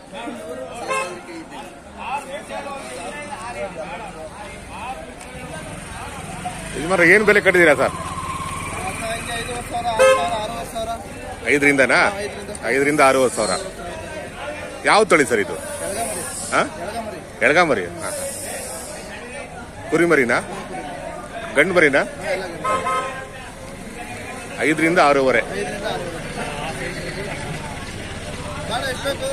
ಯಜಮಾನ್ರೆ ಏನು ಬೆಲೆ ಕಟ್ಟಿದ್ದೀರಾ ಸರ್ ಐವತ್ತು ಸಾವಿರ ಆರು ಸಾವಿರ ಅರವತ್ತು ಸಾವಿರ ಐದರಿಂದನಾ ಐದರಿಂದ ಆರೂವರೆ ಸಾವಿರ ಯಾವ ತಳಿ ಸರ್ ಇದು ಎಳಗಮರಿ ಹಾ ಎಳಗಮರಿ ಎಳಗಾಮರಿ ಹಾ ಹಾ. ಕುರಿ ಮರಿನಾ ಗಂಡು ಮರಿನಾ ಎಲ್ಲ ಗಂಡು. ಐದರಿಂದ ಆರೂವರೆ ಐದರಿಂದ ಆರು ಬೇಡ ಎಷ್ಟು ಬೇಕು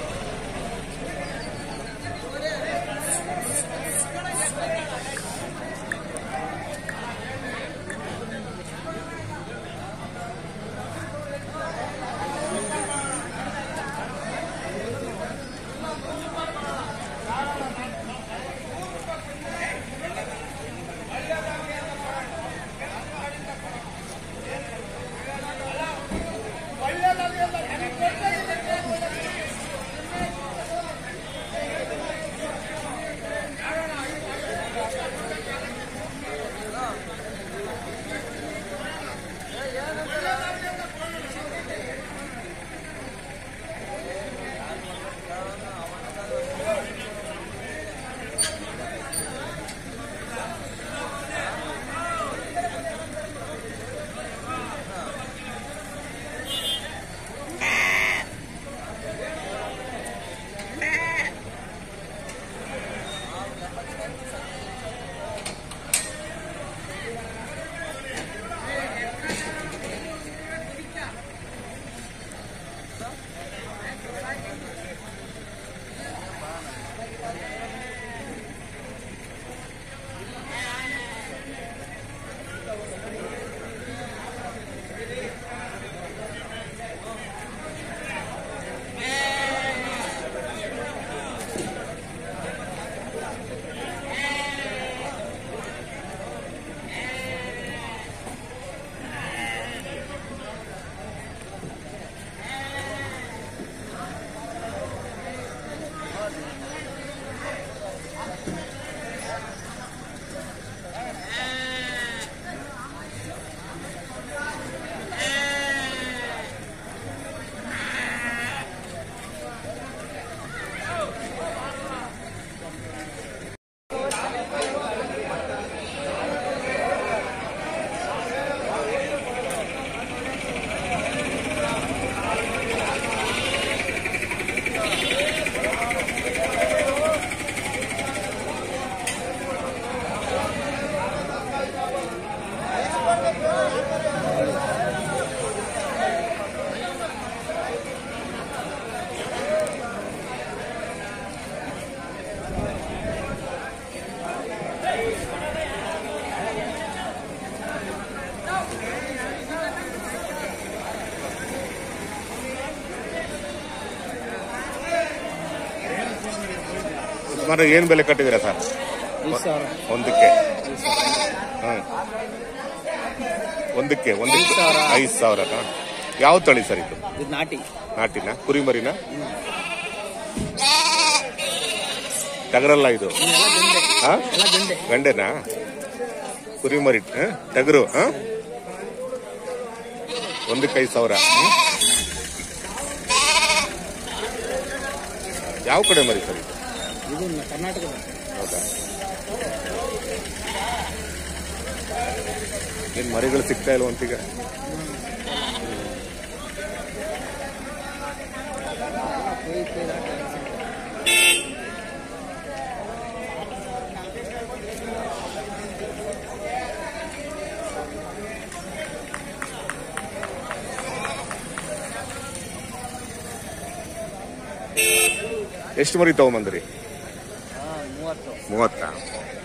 ಯಜಮಾನ್ರೆ ಏನು ಬೆಲೆ ಕಟ್ಟಿದ್ದೀರಾ ಸರ್ ಐದು ಸಾವಿರ ಒಂದಕ್ಕೆ ಹ್ಮ್ ಒಂದಕ್ಕೆ ಒಂದಕ್ಕೆ ಐದು ಸಾವಿರ ಯಾವ ತಳಿ ಸರ್ ಇದು ಇದು ನಾಟಿ ನಾಟಿನ ಕುರಿ ಮರಿನ ಟಗರಲ್ಲ ಇದು ಹಾ ಎಲ್ಲ ಗಂಡೆ ಗಂಡೆನಾ ಕುರಿ ಮರಿ ಹ? ಟಗರು ಹ? ಒಂದಕ್ಕೆ ಐದು ಸಾವಿರ ಹ್ಮ್? ಯಾವ ಕಡೆ ಮರಿ ಸರ್ ಇದು ಇದು ಕರ್ನಾಟಕದ ಹೌದಾ ಏನ್ ಮರಿಗಳು ಸಿಗ್ತಾ ಇಲ್ವಂತೀಗ ಕೊಯ್ ಕೊಯ್ ಆಟ ಆಡ್ಸಿದ್ರು. ಎಷ್ಟು ಮರಿ ತಗೊಂಬಂದ್ರಿ ಹಾ ಮೂವತ್ತು ಮೂವತ್ತಾ